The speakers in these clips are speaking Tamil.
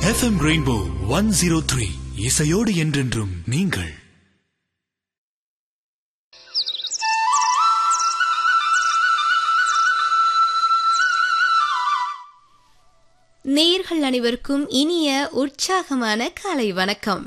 FM rainbow one zero three இசையோடு என்றென்றும் நீங்கள் நேர்கள் அனைவருக்கும் இனிய உற்சாகமான காலை வணக்கம்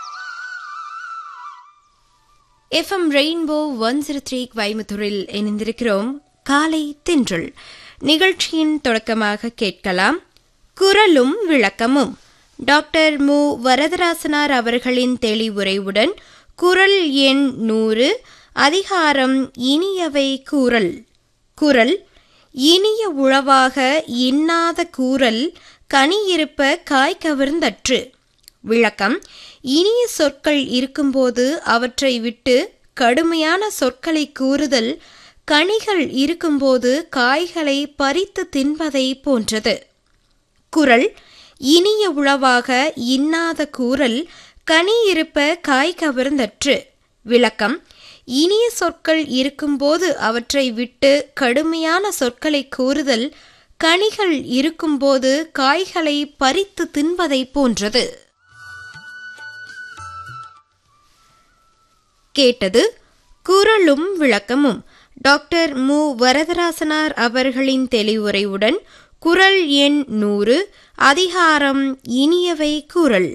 FM rainbow one zero three கோயம்புத்தூரில் இணைந்திருக்கிறோம் காலை தின்றல் நிகழ்ச்சியின் தொடக்கமாக கேட்கலாம் குரலும் விளக்கமும் டாக்டர் மு வரதராசனார் அவர்களின் தெளிவுரைவுடன் குரல் எண் நூறு அதிகாரம் இனியவை கூறல் குரல் இனிய உளவாக இன்னாத கூறல் கனியிருப்ப காய் கவர்ந்தற்று விளக்கம் இனிய சொற்கள் இருக்கும்போது அவற்றை விட்டு கடுமையான சொற்களை கூறுதல் கனிகள் இருக்கும்போது காய்களை பறித்து தின்பதை போன்றது குரல் இனிய உளவாக இன்னாத கூறல் கனி இருப்ப காய் கவர்ந்தற்று விளக்கம் இனிய சொற்கள் இருக்கும்போது அவற்றை விட்டு கடுமையான சொற்களை கூறுதல் கனிகள் இருக்கும்போது காய்களை பறித்து தின்பதை போன்றது கேட்டது குரலும் விளக்கமும் டாக்டர் மு வரதராசனார் அவர்களின் தெளிவுரையுடன் குரல் எண் நூறு அதிகாரம் இனியவை குரல்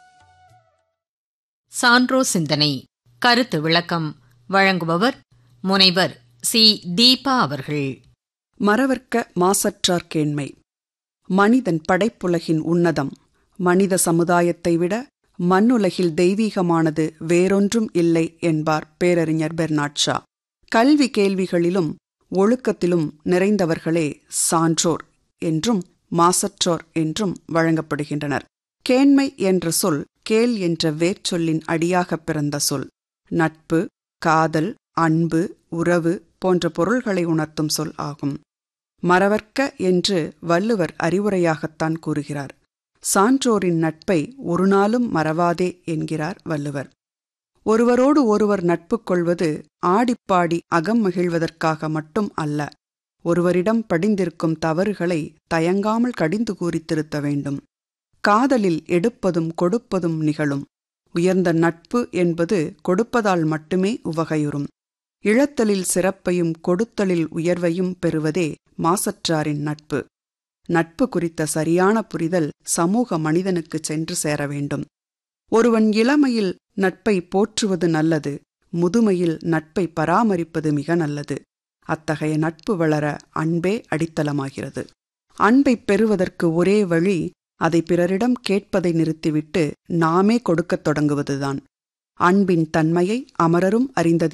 சான்றோ சிந்தனை கருத்து விளக்கம் வழங்குபவர் முனைவர் சி தீபா அவர்கள் மறவர்க்க மாசற்றார் கேண்மை மனிதன் படைப்புலகின் உன்னதம் மனித சமுதாயத்தை விட மண்ணுலகில் தெய்வீகமானது வேறொன்றும் இல்லை என்பார் பேரறிஞர் பெர்னாட் ஷா கல்வி கேள்விகளிலும் ஒழுக்கத்திலும் நிறைந்தவர்களே சான்றோர் என்றும் மாசற்றோர் என்றும் வழங்கப்படுகின்றனர் கேண்மை என்ற சொல் கேள் என்ற வேர்ச்சொல்லின் அடியாகப் பிறந்த சொல் நட்பு காதல் அன்பு உறவு போன்ற பொருள்களை உணர்த்தும் சொல் ஆகும் மறவர்க்க என்று வள்ளுவர் அறிவுரையாகத்தான் கூறுகிறார் சான்றோரின் நட்பை ஒரு நாளும் மறவாதே என்கிறார் வள்ளுவர் ஒருவரோடு ஒருவர் நட்பு கொள்வது ஆடிப்பாடி அகம் மகிழ்வதற்காக மட்டும் அல்ல ஒருவரிடம் படிந்திருக்கும் தவறுகளை தயங்காமல் கடிந்து கூறி திருத்த வேண்டும் காதலில் எடுப்பதும் கொடுப்பதும் நிகழும் உயர்ந்த நட்பு என்பது கொடுப்பதால் மட்டுமே உவகையுறும் இழத்தலில் சிறப்பையும் கொடுத்தலில் உயர்வையும் பெறுவதே மாசற்றாரின் நட்பு நட்பு குறித்த சரியான புரிதல் சமூக மனிதனுக்கு சென்று சேர வேண்டும் ஒருவன் இளமையில் நட்பை போற்றுவது நல்லது முதுமையில் நட்பை பராமரிப்பது மிக நல்லது அத்தகைய நட்பு வளர அன்பே அடித்தளமாகிறது அன்பை பெறுவதற்கு ஒரே வழி அதை பிறரிடம் கேட்பதை நிறுத்திவிட்டு நாமே கொடுக்கத் தொடங்குவதுதான் அன்பின் தன்மையை அமரரும் அறிந்தது